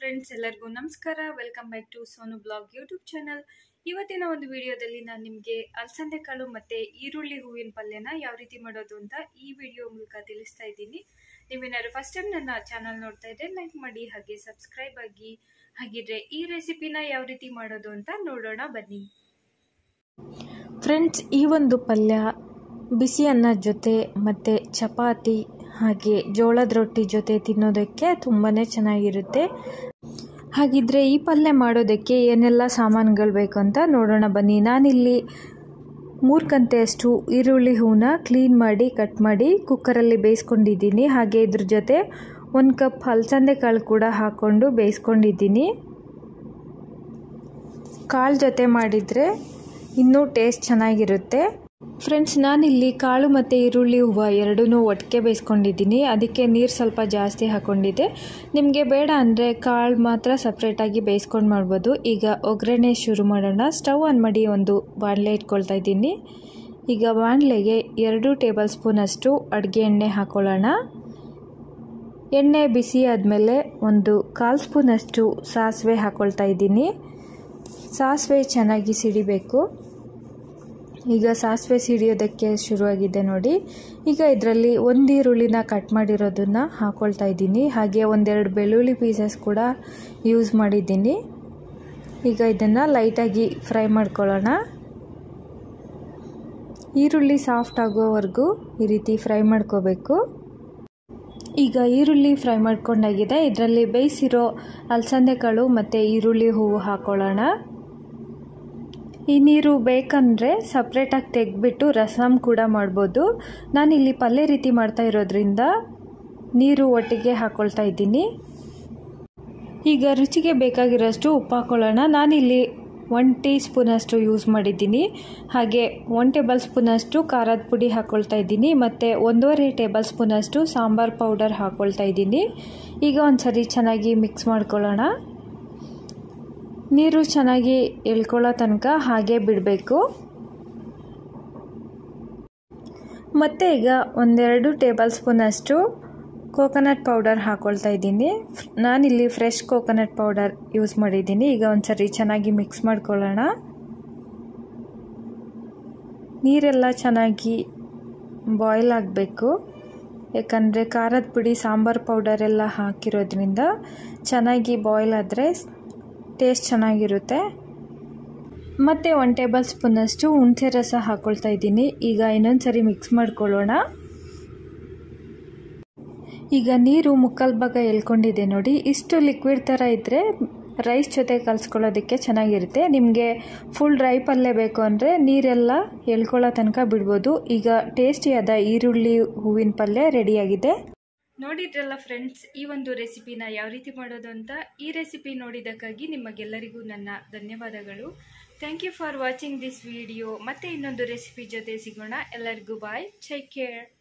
friends ಎಲ್ಲರಿಗೂ ನಮಸ್ಕಾರ welcome back to Sonu blog YouTube channel ಇವತ್ತಿನ ಒಂದು ವಿಡಿಯೋದಲ್ಲಿ ನಾನು ನಿಮಗೆ ಅಲಸಂದೆ ಕಾಳು ಮತ್ತು ಈರುಳ್ಳಿ ಹೂವಿನ ಪಲ್ಯನ ಯಾವ ರೀತಿ ಮಾಡೋದು ಅಂತ ಈ ವಿಡಿಯೋ ಮೂಲಕ ತಿಳಿಸ್ತಾ ಇದ್ದೀನಿ ನೀವೇನಾದ್ರು ಫಸ್ಟ್ ಟೈಮ್ ನನ್ನ ಚಾನಲ್ ನೋಡ್ತಾ ಇದ್ದರೆ ಲೈಕ್ ಮಾಡಿ ಹಾಗೆ ಸಬ್ಸ್ಕ್ರೈಬ್ ಆಗಿ ಹಾಗಿದ್ರೆ ಈ ರೆಸಿಪಿನ ಯಾವ ರೀತಿ ಮಾಡೋದು ಅಂತ ನೋಡೋಣ ಬನ್ನಿ ಫ್ರೆಂಡ್ಸ್ ಈ ಒಂದು ಪಲ್ಯ ಬಿಸಿ ಅನ್ನದ ಜೊತೆ ಮತ್ತು ಚಪಾತಿ ಹಾಗೆ ಜೋಳದ ರೊಟ್ಟಿ ಜೊತೆ ತಿನ್ನೋದಕ್ಕೆ ತುಂಬಾ ಚೆನ್ನಾಗಿರುತ್ತೆ ಹಾಗಿದ್ರೆ ಈ ಪಲ್ಯ ಮಾಡೋದಕ್ಕೆ ಏನೆಲ್ಲ ಸಾಮಾನುಗಳು ಬೇಕು ಅಂತ ನೋಡೋಣ ಬನ್ನಿ ನಾನಿಲ್ಲಿ ಮೂರು ಕಂತೆಯಷ್ಟು ಈರುಳ್ಳಿ ಹೂನ ಕ್ಲೀನ್ ಮಾಡಿ ಕಟ್ ಮಾಡಿ ಕುಕ್ಕರಲ್ಲಿ ಬೇಯಿಸ್ಕೊಂಡಿದ್ದೀನಿ ಹಾಗೆ ಇದ್ರ ಜೊತೆ ಒಂದು ಕಪ್ ಹಲಸಂದೆ ಕಾಳು ಕೂಡ ಹಾಕ್ಕೊಂಡು ಬೇಯಿಸ್ಕೊಂಡಿದ್ದೀನಿ ಕಾಳು ಜೊತೆ ಮಾಡಿದರೆ ಇನ್ನೂ ಟೇಸ್ಟ್ ಚೆನ್ನಾಗಿರುತ್ತೆ ಫ್ರೆಂಡ್ಸ್ ನಾನಿಲ್ಲಿ ಕಾಳು ಮತ್ತು ಈರುಳ್ಳಿ ಹೂವು ಎರಡೂ ಒಟ್ಟಿಗೆ ಬೇಯಿಸ್ಕೊಂಡಿದ್ದೀನಿ ಅದಕ್ಕೆ ನೀರು ಸ್ವಲ್ಪ ಜಾಸ್ತಿ ಹಾಕ್ಕೊಂಡಿದ್ದೆ ನಿಮಗೆ ಬೇಡ ಅಂದರೆ ಕಾಳು ಮಾತ್ರ ಸಪ್ರೇಟಾಗಿ ಬೇಯಿಸ್ಕೊಂಡು ಮಾಡ್ಬೋದು ಈಗ ಒಗ್ಗರಣೆ ಶುರು ಮಾಡೋಣ ಸ್ಟವ್ ಆನ್ ಮಾಡಿ ಒಂದು ಬಾಣಲೆ ಇಟ್ಕೊಳ್ತಾ ಇದ್ದೀನಿ ಈಗ ಬಾಣಲೆಗೆ ಎರಡು ಟೇಬಲ್ ಸ್ಪೂನಷ್ಟು ಅಡುಗೆ ಎಣ್ಣೆ ಹಾಕ್ಕೊಳ್ಳೋಣ ಎಣ್ಣೆ ಬಿಸಿ ಆದಮೇಲೆ ಒಂದು ಕಾಲು ಸ್ಪೂನಷ್ಟು ಸಾಸಿವೆ ಹಾಕ್ಕೊಳ್ತಾ ಇದ್ದೀನಿ ಸಾಸಿವೆ ಚೆನ್ನಾಗಿ ಸಿಡಿಬೇಕು ಈಗ ಸಾಸಿವೆ ಸಿಡಿಯೋದಕ್ಕೆ ಶುರುವಾಗಿದೆ ನೋಡಿ ಈಗ ಇದರಲ್ಲಿ ಒಂದು ಈರುಳ್ಳಿನ ಕಟ್ ಮಾಡಿರೋದನ್ನು ಹಾಕ್ಕೊಳ್ತಾ ಇದ್ದೀನಿ ಹಾಗೆ ಒಂದೆರಡು ಬೆಳ್ಳುಳ್ಳಿ ಪೀಸಸ್ ಕೂಡ ಯೂಸ್ ಮಾಡಿದ್ದೀನಿ ಈಗ ಇದನ್ನು ಲೈಟಾಗಿ ಫ್ರೈ ಮಾಡ್ಕೊಳ್ಳೋಣ ಈರುಳ್ಳಿ ಸಾಫ್ಟ್ ಆಗೋವರೆಗೂ ಈ ರೀತಿ ಫ್ರೈ ಮಾಡ್ಕೋಬೇಕು ಈಗ ಈರುಳ್ಳಿ ಫ್ರೈ ಮಾಡ್ಕೊಂಡಾಗಿದೆ ಇದರಲ್ಲಿ ಬೇಯಿಸಿರೋ ಅಲಸಂದೆ ಕಾಳು ಮತ್ತು ಈರುಳ್ಳಿ ಹೂವು ಹಾಕ್ಕೊಳ್ಳೋಣ ಈ ನೀರು ಬೇಕಂದರೆ ಸಪ್ರೇಟಾಗಿ ತೆಗೆದ್ಬಿಟ್ಟು ರಸಮ್ ಕೂಡ ಮಾಡ್ಬೋದು ನಾನಿಲ್ಲಿ ಪಲ್ಯ ರೀತಿ ಮಾಡ್ತಾ ಇರೋದ್ರಿಂದ ನೀರು ಒಟ್ಟಿಗೆ ಹಾಕ್ಕೊಳ್ತಾ ಇದ್ದೀನಿ ಈಗ ರುಚಿಗೆ ಬೇಕಾಗಿರೋಷ್ಟು ಉಪ್ಪು ಹಾಕ್ಕೊಳ್ಳೋಣ ನಾನಿಲ್ಲಿ ಒನ್ ಟೀ ಸ್ಪೂನಷ್ಟು ಯೂಸ್ ಮಾಡಿದ್ದೀನಿ ಹಾಗೆ ಒನ್ ಟೇಬಲ್ ಸ್ಪೂನಷ್ಟು ಖಾರದ ಪುಡಿ ಹಾಕ್ಕೊಳ್ತಾ ಇದ್ದೀನಿ ಮತ್ತು ಒಂದೂವರೆ ಟೇಬಲ್ ಸ್ಪೂನಷ್ಟು ಸಾಂಬಾರು ಪೌಡರ್ ಹಾಕ್ಕೊಳ್ತಾ ಇದ್ದೀನಿ ಈಗ ಒಂದು ಸರಿ ಚೆನ್ನಾಗಿ ಮಿಕ್ಸ್ ಮಾಡ್ಕೊಳ್ಳೋಣ ನೀರು ಚೆನ್ನಾಗಿ ಎಳ್ಕೊಳ್ಳೋ ತನಕ ಹಾಗೆ ಬಿಡಬೇಕು ಮತ್ತು ಈಗ ಒಂದೆರಡು ಟೇಬಲ್ ಸ್ಪೂನಷ್ಟು ಕೋಕೋನಟ್ ಪೌಡರ್ ಹಾಕ್ಕೊಳ್ತಾ ಇದ್ದೀನಿ ನಾನಿಲ್ಲಿ ಫ್ರೆಶ್ ಕೋಕೋನಟ್ ಪೌಡರ್ ಯೂಸ್ ಮಾಡಿದ್ದೀನಿ ಈಗ ಒಂದ್ಸರಿ ಚೆನ್ನಾಗಿ ಮಿಕ್ಸ್ ಮಾಡ್ಕೊಳ್ಳೋಣ ನೀರೆಲ್ಲ ಚೆನ್ನಾಗಿ ಬಾಯ್ಲ್ ಆಗಬೇಕು ಯಾಕಂದರೆ ಖಾರದ ಪುಡಿ ಸಾಂಬಾರು ಪೌಡರ್ ಎಲ್ಲ ಹಾಕಿರೋದ್ರಿಂದ ಚೆನ್ನಾಗಿ ಬಾಯ್ಲ್ ಆದರೆ ಟೇಸ್ಟ್ ಚೆನ್ನಾಗಿರುತ್ತೆ ಮತ್ತು ಒನ್ ಟೇಬಲ್ ಸ್ಪೂನಷ್ಟು ಹುಣಸೆ ರಸ ಹಾಕ್ಕೊಳ್ತಾ ಇದ್ದೀನಿ ಈಗ ಇನ್ನೊಂದು ಸರಿ ಮಿಕ್ಸ್ ಮಾಡ್ಕೊಳ್ಳೋಣ ಈಗ ನೀರು ಮುಕ್ಕಾಲು ಭಾಗ ಎಳ್ಕೊಂಡಿದೆ ನೋಡಿ ಇಷ್ಟು ಲಿಕ್ವಿಡ್ ಥರ ಇದ್ದರೆ ರೈಸ್ ಜೊತೆ ಕಲಿಸ್ಕೊಳ್ಳೋದಕ್ಕೆ ಚೆನ್ನಾಗಿರುತ್ತೆ ನಿಮಗೆ ಫುಲ್ ಡ್ರೈ ಪಲ್ಯ ಬೇಕು ಅಂದರೆ ನೀರೆಲ್ಲ ಎಳ್ಕೊಳ್ಳೋ ತನಕ ಬಿಡ್ಬೋದು ಈಗ ಟೇಸ್ಟಿಯಾದ ಈರುಳ್ಳಿ ಹೂವಿನ ಪಲ್ಯ ರೆಡಿಯಾಗಿದೆ ನೋಡಿದ್ರಲ್ಲ ಫ್ರೆಂಡ್ಸ್ ಈ ಒಂದು ರೆಸಿಪಿನ ಯಾವ ರೀತಿ ಮಾಡೋದು ಅಂತ ಈ ರೆಸಿಪಿ ನೋಡಿದ್ದಕ್ಕಾಗಿ ನಿಮಗೆಲ್ಲರಿಗೂ ನನ್ನ ಧನ್ಯವಾದಗಳು thank you for watching this video ಮತ್ತೆ ಇನ್ನೊಂದು ರೆಸಿಪಿ ಜೊತೆ ಸಿಗೋಣ ಎಲ್ಲರಿಗೂ ಬಾಯ್ ಟೇಕ್ ಕೇರ್